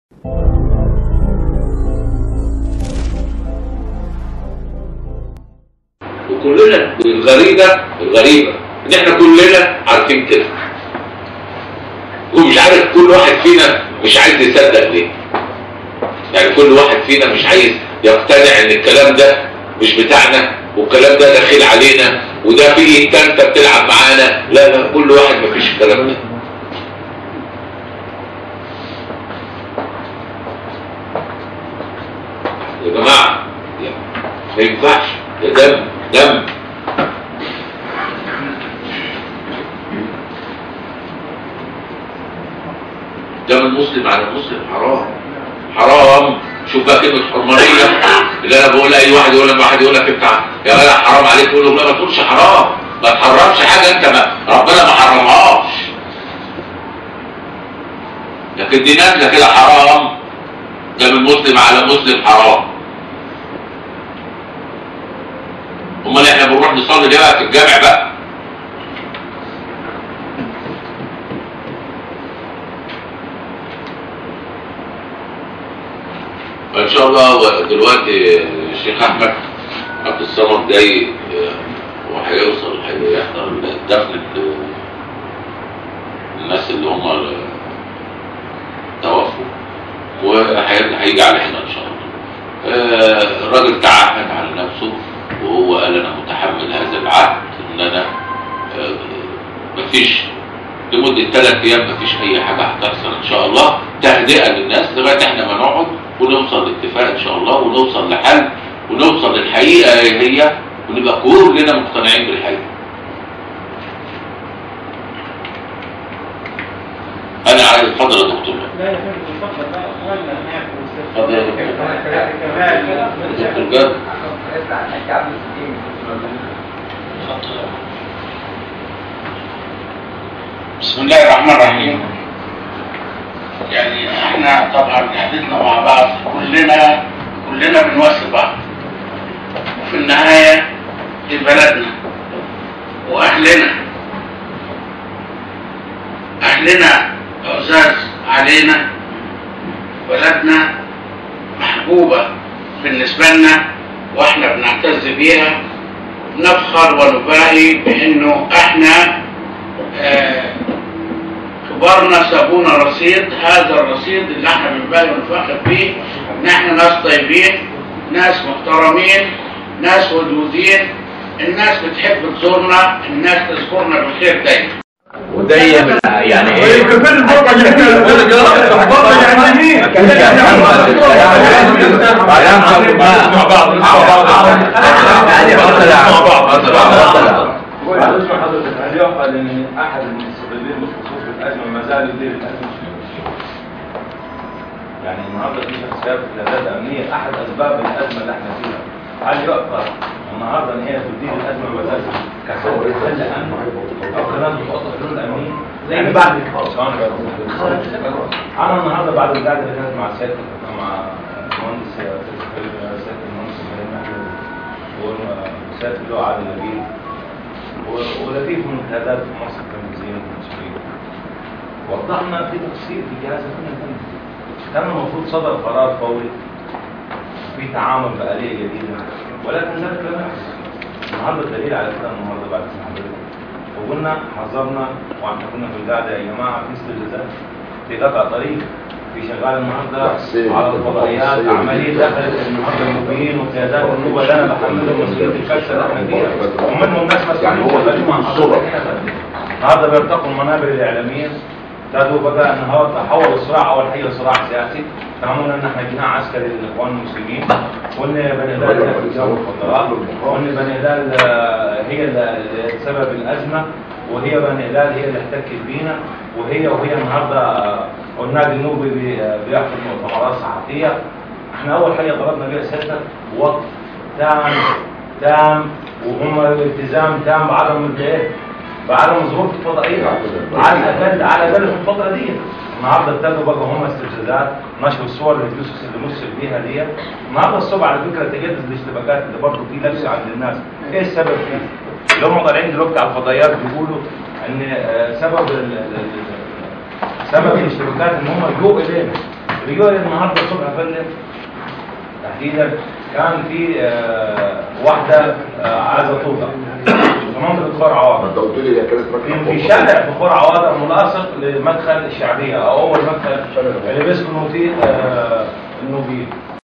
وكلنا الغريبة الغريبة ان احنا كلنا عارفين كده ومش عارف كل واحد فينا مش عايز يصدق ليه يعني كل واحد فينا مش عايز يقتنع ان الكلام ده مش بتاعنا والكلام ده داخل علينا وده فيه انت انت بتلعب معانا لا لا كل واحد مفيش الكلام ده يا جماعة ما ينفعش ده دم دم دم المسلم على المسلم حرام حرام شوف بقى كلمة حرمانية اللي انا بقول اي واحد يقول لما واحد يقول لك بتاع يا جدع حرام عليك تقول له لا ما تقولش حرام ما تحرمش حاجة انت ما ربنا ما حرمهاش لكن دي نازلة كده حرام دم المسلم على مسلم حرام امال احنا بنروح نصلي ليه بقى في الجامع بقى ان شاء الله دلوقتي الشيخ احمد عبد الصمد جاي وهيوصل هيحضر دفنة الناس اللي هم توفوا وهيجي على هنا ان شاء الله الراجل تعهد على نفسه وهو قال انا متحمل هذا العهد ان انا مفيش لمدة ثلاث ايام مفيش اي حاجة هتحصل ان شاء الله تهدئة للناس لغاية احنا ما نقعد ونوصل لاتفاق ان شاء الله ونوصل لحل ونوصل للحقيقة هي ونبقى كلنا مقتنعين بالحقيقة انا عايز اتفضل يا دكتور لا يا فندم اتفضل بقى ولا نعمل اتفضل يا دكتور دكتور جاد بسم الله الرحمن الرحيم يعني احنا طبعا قعدتنا مع بعض كلنا كلنا بنواسي بعض وفي النهاية دي بلدنا واهلنا اهلنا عزاز علينا بلدنا محبوبة بالنسبة لنا واحنا بنعتز بيها نفخر ونباهي بانه احنا آه كبارنا سابونا رصيد هذا الرصيد اللي احنا بنبالي ونفخر فيه ان احنا ناس طيبين ناس محترمين ناس ودودين الناس بتحب تزورنا الناس تذكرنا بالخير دايما ودي من يعني ايه ويمكن في البرطة جميلة البرطة يعني مين؟ ما كانش محمد بعدين صار مع بعض مع بعض يعني بطل مع بعض بطل معلش حضرتك هل يعقل ان احد المستقلين بخصوص الازمه ما زال يدير الازمه؟ يعني النهارده في شخصيات قيادات امنيه احد اسباب الازمه اللي احنا فيها هل يعقل النهارده ان هي تدير الازمه ما زال كسبب محل امن او كمان تحط حلول امنيه يعني بعد انا النهارده بعد القعده اللي كانت مع سيادتك مع المهندس سياده المهندس ابراهيم احمد وسياده اللواء عادل نبيل ولطيف من قيادات مصر التنفيذيين المسؤولين وضحنا في تفصيل في جهاز الفن الفني كان المفروض صدر قرار فوري في تعامل بآلية جديدة ولكن ذلك لم يحصل النهارده الدليل على كده النهارده بعد سنة حضرتك وقلنا حذرنا واحنا كنا في القعده يا جماعه في استفزازات في قطع طريق في شغال النهارده على الفضائيات عمليه دخلت النهارده المبيين وقيادات النوبه اللي انا بحملهم مسؤوليه الكارثه اللي احنا فيها ومنهم ناس مسؤولين شغالين مع حضرتك هنا بدري. النهارده بيرتقوا المنابر الاعلاميه ابتدوا بقى النهارده تحول الصراع اول حاجه صراع سياسي فهمونا ان احنا جناح عسكري للاخوان المسلمين وان بني هلال هي في جو المخدرات وان بني هلال آه، هي اللي سبب الازمه وهي بني هلال هي اللي احتكت بينا وهي وهي النهارده آه، والنادي النوبي بي- آه، بيحصل مؤتمرات صحفيه احنا اول حاجه طلبنا بيها سيادتك وقف تام تام وهم التزام تام بعدم الايه بعدم ظهور الفضائيه على الاقل على الاقل في الفتره دي النهارده ابتدوا بقى هم استفزازات نشر الصور اللي يوسف اللي مسك بيها دي النهارده الصبح على فكره تجدد الاشتباكات اللي برضه في لبس عند الناس ايه السبب فيه؟ اللي هم طالعين دلوقتي على الفضائيات بيقولوا ان آه، سبب ال- ال- ال- سبب الاشتباكات ان هم جوء الينا بيقول النهارده الصبح يا فندم تحديدا كان في آه، واحده آه، عايزه توضع في منطقه خور ما عواطف انت قلت لي ده كانت في مكتب في شارع في خور عواطف ملاصق لمدخل الشعبيه او اول مدخل اللي بيسكنوا فيه آه، النوبيين